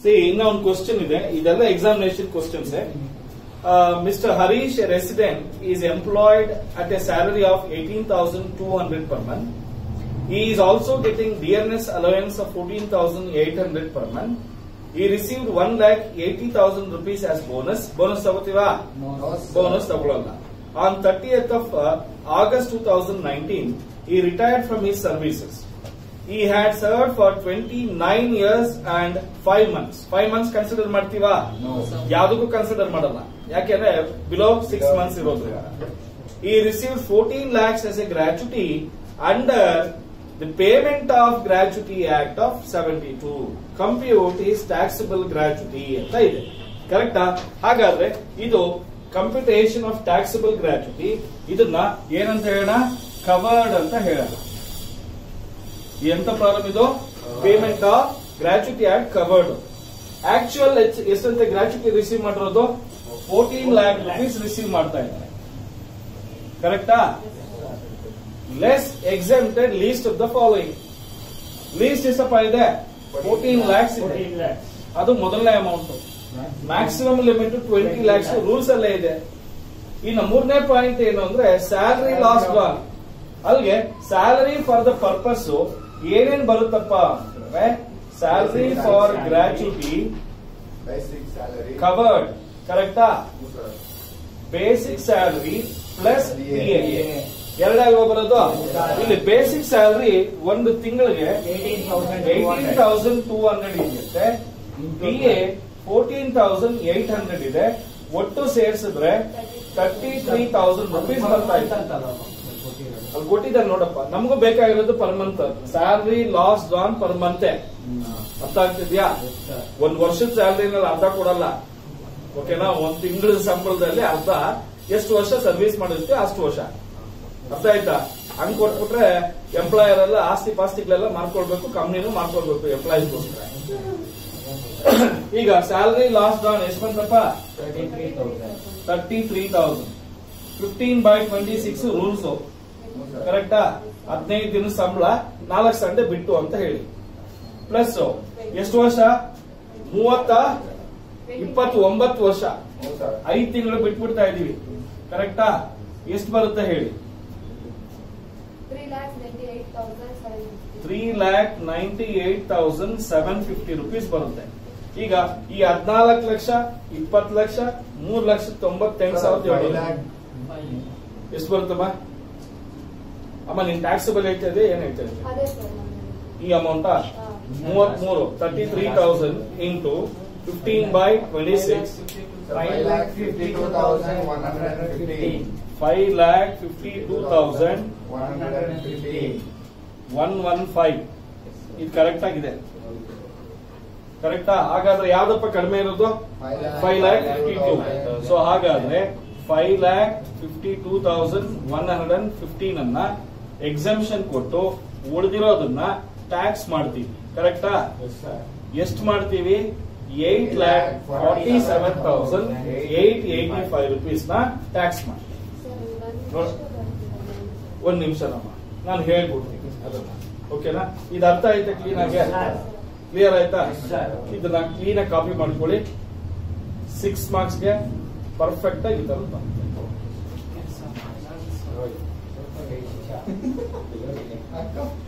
C ಇನ್ನ ಒಂದು question ಇದೆ ಇದೆಲ್ಲ examination questions mister Harish resident is employed at a salary of eighteen thousand two hundred per month He is also getting dearness allowance of 14,800 per month. He received 1 lakh 80,000 rupees as bonus. Bonus ತಗೋತೀವಾ bonus ತಗೊಳ್ಳಲ್ಲ on thirtieth of August two thousand nineteen he retired from his services he had serve for twenty nine years and five months five months consider ಮಾಡ್ತೀವಾ ಯಾವ್ದಕ್ಕೂ consider ಮಾಡಲ್ಲ ಯಾಕೆಂದ್ರೆ below six months ಇರೋದ್ರಿಂದ he receive fourteen lakhs as a gratuity under the payment of gratuity act of seventy two compute is taxable gratuity ಅಂತ ಇದೆ ಕರೆಕ್ಟಾ ಹಾಗಾದ್ರೆ ಇದು ಕಂಪ್ಯೂಟೇಷನ್ ಆಫ್ ಟ್ಯಾಕ್ಸಬಲ್ ಗ್ರಾಚ್ಯುಟಿ ಇದನ್ನ ಏನಂತ ಹೇಳೋಣ ಕವರ್ಡ್ ಅಂತ ಹೇಳೋಣ ಎಂತ ಪ್ರಾಬ್ಲಮ್ ಇದು payment of gratuity act covered actual ಎಷ್ಟಂತೆ ಗ್ರಾಚ್ಯುಟಿ ರಿಸೀವ್ ಮಾಡಿರೋದು ಫೋರ್ಟೀನ್ ಲ್ಯಾಕ್ ರುಪೀಸ್ ರಿಸೀವ್ ಮಾಡ್ತಾ ಇದ್ದಾರೆ ಕರೆಕ್ಟಾ less exempted least of the following least ಎಷ್ಟಪ್ಪ ಇದೆ ಫೋರ್ಟೀನ್ ಲ್ಯಾಕ್ಸ್ ಇದೆ ಅದು ಮೊದಲನೇ amount maximum limit twenty lakhs rules ಅಲ್ಲೇ ಇದೆ ಇನ್ನು ಮೂರನೇ ಪಾಯಿಂಟ್ ಏನು ಅಂದ್ರೆ ಸ್ಯಾಲರಿ ಲಾಸ್ ಗಾನ್ ಅಲ್ಲಿಗೆ ಸ್ಯಾಲರಿ ಫಾರ್ ದ ಪರ್ಪಸ್ ಏನೇನ್ ಬರುತ್ತಪ್ಪ ಅಂದ್ರೆ salary for gratuity Basic salary. Covered ಕರೆಕ್ಟಾ ಬೇಸಿಕ್ ಸ್ಯಾಲರಿ ಪ್ಲಸ್ ಎರಡಾಗ ಬರೋದು ಇಲ್ಲಿ ಬೇಸಿಕ್ ಸ್ಯಾಲರಿ ಒಂದು ತಿಂಗಳಿಗೆ ಏಯ್ಟೀನ್ ತೌಸಂಡ್ ಟೂ ಹಂಡ್ರೆಡ್ ಇದೆಯಂತೆ B A fourteen thousand eight hundred ಇದೆ ಒಟ್ಟು ಸೇರಿಸಿದ್ರೆ ತರ್ಟಿ ತ್ರೀ ತೌಸಂಡ್ ರುಪೀಸ್ ಬರ್ತಾ ಇದೆ ಅಲ್ಲಿ ಕೊಟ್ಟಿದ್ದಾರೆ ನೋಡಪ್ಪ ನಮಗೂ ಬೇಕಾಗಿರೋದು ಪರ್ ಮಂತ್ ಸ್ಯಾಲರಿ ಲಾಸ್ ಗಾನ್ ಪರ್ ಮಂತ್ ಅರ್ಥ ಆಗ್ತಿದ್ಯಾ ಒಂದ್ ವರ್ಷದ ಸ್ಯಾಲರಿನಲ್ಲಿ ಅರ್ಧ ಕೊಡಲ್ಲ ಓಕೆನಾ ಒಂದ್ ತಿಂಗಳ ಸಂಬಳದಲ್ಲಿ ಅರ್ಧ ಎಷ್ಟು ವರ್ಷ ಸರ್ವಿಸ್ ಮಾಡಿರ್ತೀವಿ ಅಷ್ಟು ವರ್ಷ ಅರ್ಥ ಆಯ್ತಾ ಹಂಗ್ ಕೊಟ್ಬಿಟ್ರೆ ಎಂಪ್ಲಾಯರ್ ಎಲ್ಲ ಆಸ್ತಿ ಪಾಸ್ತಿಗಳೆಲ್ಲ ಮಾರ್ಕೊಳ್ಬೇಕು ಕಂಪ್ನಿನೂ ಮಾರ್ಕೊಳ್ಬೇಕು ಎಂಪ್ಲಾಯೀಸ್ಗೋಸ್ಕರ ಈಗ ಸ್ಯಾಲರಿ ಲಾಸ್ ಡೌನ್ ಎಷ್ಟು ಬಂತಪ್ಪ thirty three thousand fifteen by twenty six rules ಕರೆಕ್ಟಾ ಹದಿನೈದು ದಿನ ಸಂಬಳ ನಾಲ್ಕು ಸಂಡೆ ಬಿಟ್ಟು ಅಂತ ಹೇಳಿ ಪ್ಲಸ್ ಎಷ್ಟು ವರ್ಷ ಮೂವತ್ತ ಇಪ್ಪತ್ತು ಒಂಬತ್ತು ವರ್ಷ ಹೌದು ಸರ್. ಐದು ತಿಂಗಳು ಬಿಟ್ಬಿಡ್ತಾ ಇದೀವಿ ಕರೆಕ್ಟಾ ಎಷ್ಟು ಬರುತ್ತೆ ಹೇಳಿ Three lakhs ninety-eight thousand seven fifty. Three lakh ninety eight thousand seven fifty rupees ಬರುತ್ತೆ ಈಗ ಈ ಹದಿನಾಲ್ಕು ಲಕ್ಷ ಇಪ್ಪತ್ತು ಲಕ್ಷ ಮೂರ್ ಲಕ್ಷ ತೊಂಬತ್ತೆಂಟು ಸಾವಿರದ Five ಏಳ್ನೂರು lakh. ಎಷ್ಟು ಬರುತ್ತಮ್ಮ ಅಮ್ಮ ನಿನ್ ಟ್ಯಾಕ್ಸಬಲ್ ಹೇಳ್ತಾ ಇದೆ ಏನ್ ಹೇಳ್ತಾ ಇದೆ ಅದೇ ಸರ್ ನಮ್ಮದು. ಈ ಅಮೌಂಟ್ ಹಾ. ಮೂವತ್ಮೂರು thirty three thousand into fifteen by twenty six Five lakh fifty-two thousand one hundred and fifteen. Five lakh fifty two thousand One hundred and fifteen. One one five ಇದು ಕರೆಕ್ಟ್ ಆಗಿದೆ ಕರೆಕ್ಟಾ ಹಾಗಾದ್ರೆ ಯಾವ್ದಪ್ಪ ಕಡಿಮೆ ಇರೋದು five lakh fifty two so ಹಾಗಾದ್ರೆ five lakh fifty two thousand one hundred and fifteen ಅನ್ನ exemption ಕೊಟ್ಟು ಉಳಿದಿರೋದನ್ನ ಟ್ಯಾಕ್ಸ್ ಮಾಡ್ತೀವಿ ಕರೆಕ್ಟಾ ಎಷ್ಟು ಮಾಡ್ತೀವಿ eight lakh forty seven thousand eight eighty five rupees ನ ಟ್ಯಾಕ್ಸ್ ಮಾಡಿ ಸರ್, ಒಂದು ನೋಡು. ಎಷ್ಟು ಬರ್ತದೆ? ಒಂದ್ ನಿಮಿಷ ನಮ್ಮ ನಾನು ಹೇಳ್ಬಿಡ್ತೀನಿ ಅದನ್ನ ಓಕೆನಾ ಇದು ಅರ್ಥ ಆಯ್ತಾ ಕ್ಲೀನ್ ಆಗಿ ಕ್ಲಿಯರ್ ಆಯ್ತಾ ಇದನ್ನ ಕ್ಲೀನ್ ಆಗಿ ಕಾಪಿ ಮಾಡ್ಕೊಳ್ಳಿ ಸಿಕ್ಸ್ ಮಾರ್ಕ್ಸ್ ಗೆ ಪರ್ಫೆಕ್ಟ್ ಆಗಿ ಈ ತರದ್ ಬರುತ್ತೆ. ಅಕ್ಕ.